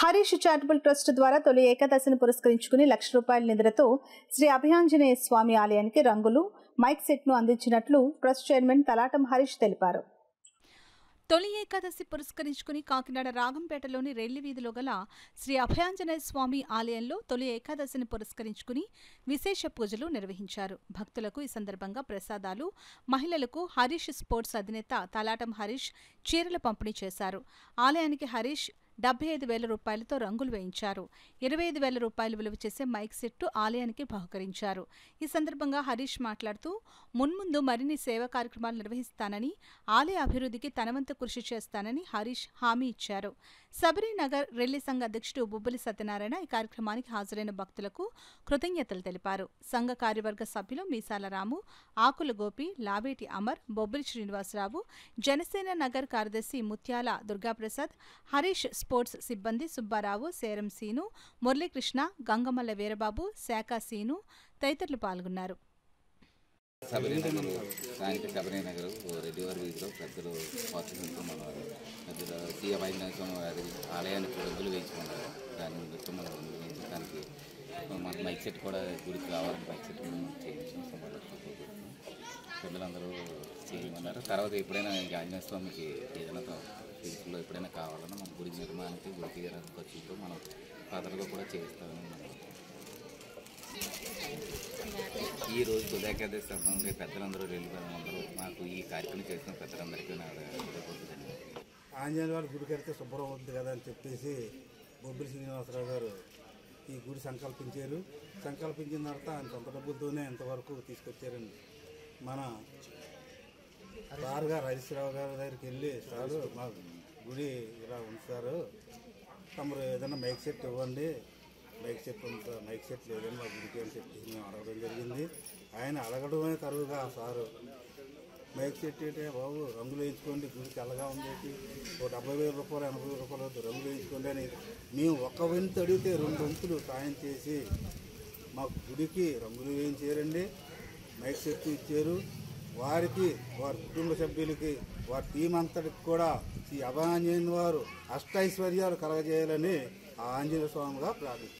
Harish charitable trust ద్వారా తొలి ఏకాదశిని పురస్కరించుకుని లక్ష రూపాయల నిధులతో శ్రీ అభయాంజనేయ స్వామి ఆలయానికి రంగులు మైక్ సెట్ను అందించినట్లు ట్రస్ట్ చైర్మన్ తలాటం హరీష్ తెలిపారు తొలి ఏకాదశి పురస్కరించుకుని కాకినాడ రాగంపేటలోని రెల్లి వీధిలో గల శ్రీ అభయాంజనేయ స్వామి ఆలయంలో తొలి ఏకాదశిని పురస్కరించుకుని విశేష పూజలు నిర్వహించారు భక్తులకు ఈ సందర్భంగా ప్రసాదాలు మహిళలకు హరీష్ స్పోర్ట్స్ అధినేత తలాటం హరీష్ చీరల పంపిణీ చేశారు ఆలయానికి హరీష్ డెబ్బై ఐదు వేల రూపాయలతో రంగులు వేయించారు ఇరవై ఐదు వేల రూపాయలు విలువ చేసే మైక్ సెట్టు ఆలయానికి బహుకరించారు ఈ సందర్భంగా హరీష్ మాట్లాడుతూ మున్ముందు మరిన్ని సేవా కార్యక్రమాలు నిర్వహిస్తానని ఆలయ అభివృద్ధికి తనవంతు కృషి చేస్తానని హరీష్ హామీ ఇచ్చారు శబరినగర్ రెల్లి సంఘ అధ్యక్షుడు బుబ్బలి సత్యనారాయణ ఈ కార్యక్రమానికి హాజరైన భక్తులకు కృతజ్ఞతలు తెలిపారు సంఘ కార్యవర్గ సభ్యులు మీసాల రాము ఆకుల గోపి లావేటి అమర్ బొబ్బిలి శ్రీనివాసరావు జనసేన నగర్ కార్యదర్శి ముత్యాల దుర్గాప్రసాద్ హరీష్ స్పోర్ట్స్ సిబ్బంది సుబ్బారావు సేరం సీను మురళీకృష్ణ గంగమల్ల వీరబాబు శాఖ సీను తదితరులు పాల్గొన్నారు శబరినగర్ సాయంత్రం శబరినగర్ రెడ్డివారి వీధిలో పెద్దలు పాత్రతో మన పెద్దలు సీఎం అయిన వారి ఆలయానికి రంగులు వేయించుకున్నారు దాని నిమిత్తం మనం రంగులు వేయించడానికి మన మైక్ సెట్ కూడా గుడికి కావాలని మైక్ సెట్ కూడా మనం చేయించాం పెద్దలందరూ చేయమన్నారు తర్వాత ఎప్పుడైనా ఇంకా ఆంజనేయ స్వామికి ఏదైనా ఫీజులో ఎప్పుడైనా కావాలన్నా మన గుడి నిర్మాణానికి గుడికి ఖర్చులతో మనం ఫాదర్గా కూడా చేయిస్తామని మనం ఈ రోజు దుర్గాకేదాసి సంబంధించి పెద్దలందరూ వెళ్ళిపోయిన అందరూ మాకు ఈ కార్యక్రమం చేసిన పెద్దలందరికీ నా హృదయపూర్వక ఆంజనేయ వారి గుడి కడితే శుభ్రం అవుతుంది కదా అని చెప్పేసి బొబ్బిలి శ్రీనివాసరావు గారు ఈ గుడి సంకల్పించారు సంకల్పించిన తర్వాత ఆయన సొంత డబ్బులతోనే ఇంతవరకు తీసుకొచ్చారండి మన సార్ గారు హరీశ్రావు గారి దగ్గరికి వెళ్ళి సారు మా గుడి ఇలా ఉంచారు తమరు ఏదైనా మైక్ సెట్ ఇవ్వండి మైక్ సెట్ ఉంది సార్ మైక్ సెట్ లేదని మా గుడికి అని చెప్పి మేము అడగడం జరిగింది ఆయన అడగడమే తరువుగా సారు మైక్ సెట్ ఏంటే బాబు రంగులు వేయించుకోండి గుడి తెల్లగా ఉంది ఓ డెబ్బై వేల రూపాయలు ఎనభై వేల రూపాయలు అవుతుంది రంగులు వేయించుకోండి అని మేము ఒక్క వంతు అడిగితే రెండు వంతులు సాయం చేసి మా గుడికి రంగులు వేయించారండి మైక్ సెట్ ఇచ్చారు వారికి వారి కుటుంబ సభ్యులకి వారి టీం అంతటికి కూడా శ్రీ అభయాంజనేయుని వారు అష్టైశ్వర్యాలు కలగజేయాలని ఆ ఆంజనేయ స్వామిగా ప్రార్థిస్తున్నాం